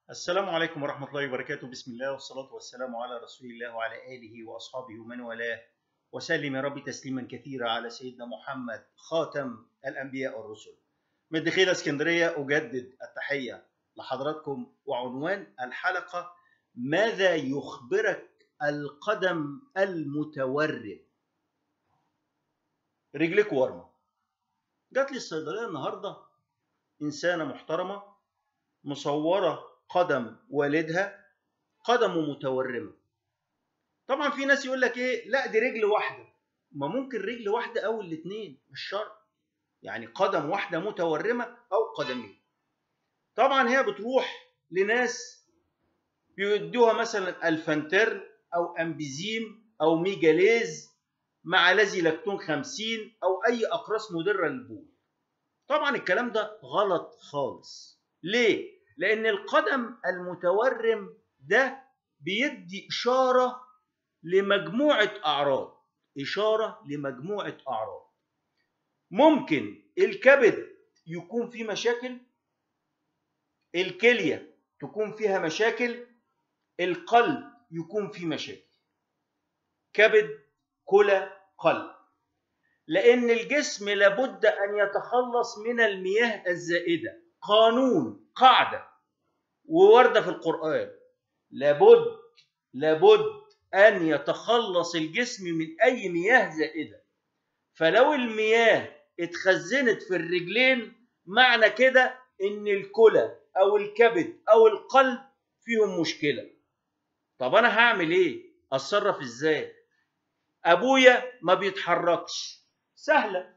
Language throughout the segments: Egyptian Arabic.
السلام عليكم ورحمة الله وبركاته بسم الله والصلاة والسلام على رسول الله وعلى آله وأصحابه ومن والاه وسلم يا رب تسليما كثيرا على سيدنا محمد خاتم الأنبياء والرسل من دخيل اسكندرية أجدد التحية لحضراتكم وعنوان الحلقة ماذا يخبرك القدم المتورم رجلك ورمة جات لي الصيدلية النهاردة إنسانة محترمة مصورة قدم والدها قدمه متورمة طبعا في ناس يقول لك ايه لا دي رجل واحدة ما ممكن رجل واحدة او الاتنين مش شرط يعني قدم واحدة متورمة او قدمين طبعا هي بتروح لناس بيدوها مثلا الفانترن او امبيزيم او ميجاليز مع لازي لاكتون 50 او اي اقراص مدره للبول طبعا الكلام ده غلط خالص ليه لان القدم المتورم ده بيدي اشاره لمجموعه اعراض اشاره لمجموعه اعراض ممكن الكبد يكون فيه مشاكل الكليه تكون فيها مشاكل القلب يكون فيه مشاكل كبد كلى قلب لان الجسم لابد ان يتخلص من المياه الزائده قانون قاعده وورده في القران لابد لابد ان يتخلص الجسم من اي مياه زائده فلو المياه اتخزنت في الرجلين معنى كده ان الكلى او الكبد او القلب فيهم مشكله طب انا هعمل ايه اتصرف ازاي ابويا ما بيتحركش سهله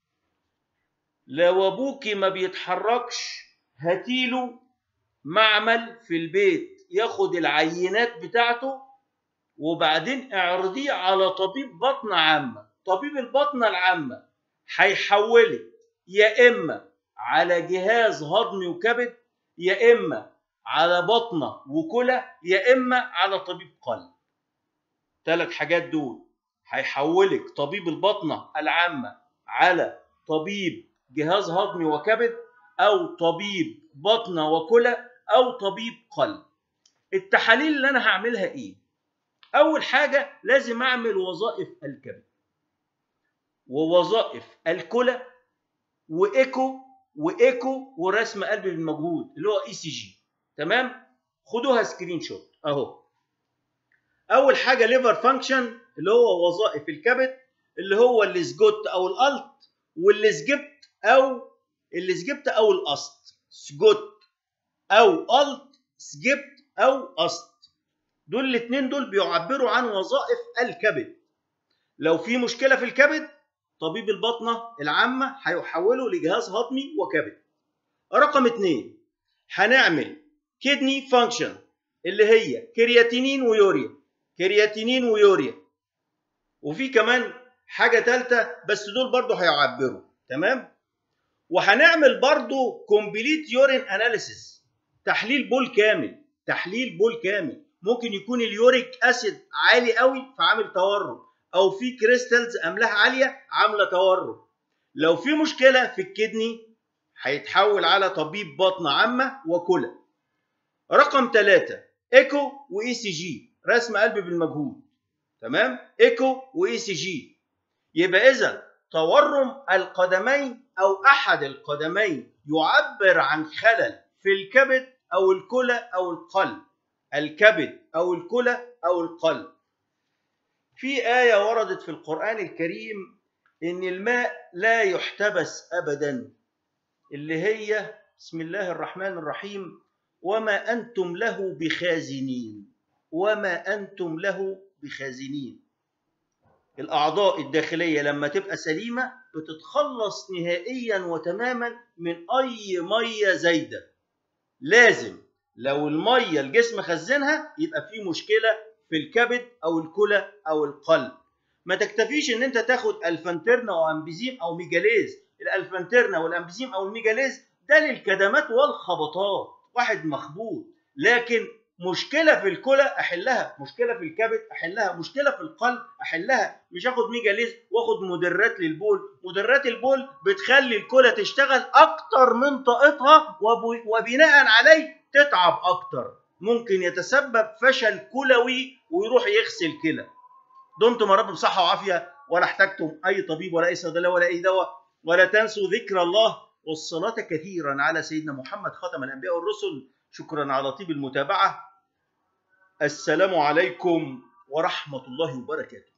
لو ابوكي ما بيتحركش هاتيله معمل في البيت ياخد العينات بتاعته وبعدين اعرضيه على طبيب بطنة عامة طبيب البطنة العامة هيحولك يا إما على جهاز هضمي وكبد يا إما على بطنة وكلى يا إما على طبيب قلب ثلاث حاجات دول هيحولك طبيب البطنة العامة على طبيب جهاز هضمي وكبد أو طبيب بطنة وكلى أو طبيب قلب التحاليل اللي أنا هعملها إيه؟ أول حاجة لازم أعمل وظائف الكبد ووظائف الكلى وإيكو وإيكو ورسم قلب بالمجهود اللي هو إي سي جي تمام؟ خدوها سكرين شوت أهو أول حاجة ليفر فانكشن اللي هو وظائف الكبد اللي هو السجوت أو الألت والسجبت أو السجبت أو الأسط سجوت او الت سجبت او است دول الاثنين دول بيعبروا عن وظائف الكبد لو في مشكله في الكبد طبيب البطنه العامه هيحوله لجهاز هضمي وكبد رقم اثنين هنعمل كدني فانكشن اللي هي كرياتينين ويوريا كرياتينين ويوريا وفي كمان حاجه ثالثه بس دول برضو هيعبروا تمام وهنعمل برضو كومبليت يورين اناليسيس تحليل بول كامل تحليل بول كامل ممكن يكون اليوريك اسيد عالي قوي فعامل تورم او في كريستالز املاح عاليه عامله تورم لو في مشكله في الكدني هيتحول على طبيب بطن عامه وكلى رقم ثلاثة ايكو واي سي جي رسم قلب بالمجهود تمام ايكو واي سي جي يبقى اذا تورم القدمين او احد القدمين يعبر عن خلل في الكبد او الكلى او القلب الكبد او الكلى او القلب في آية وردت في القرآن الكريم إن الماء لا يحتبس أبدا اللي هي بسم الله الرحمن الرحيم وما أنتم له بخازنين وما أنتم له بخازنين الأعضاء الداخلية لما تبقى سليمة بتتخلص نهائيا وتماما من أي مية زايدة لازم لو الميه الجسم خزنها يبقى في مشكله في الكبد او الكلى او القلب ما تكتفيش ان انت تاخد الفانترنا او امبيزيم او ميجاليز الالفانترنا والامبيزيم او الميجاليز ده للكدمات والخبطات واحد مخبوط لكن مشكله في الكلى احلها مشكله في الكبد احلها مشكله في القلب احلها مش اخد ميجاليز واخد مدرات للبول مدرات البول بتخلي الكلى تشتغل اكتر من طاقتها وبناء عليه تتعب اكتر ممكن يتسبب فشل كلوي ويروح يغسل كلى دمتم يا رب بصحه وعافيه ولا احتجتم اي طبيب ولا اي صيدليه ولا اي دواء ولا تنسوا ذكر الله والصلاه كثيرا على سيدنا محمد خاتم الانبياء والرسل شكرا على طيب المتابعه السلام عليكم ورحمه الله وبركاته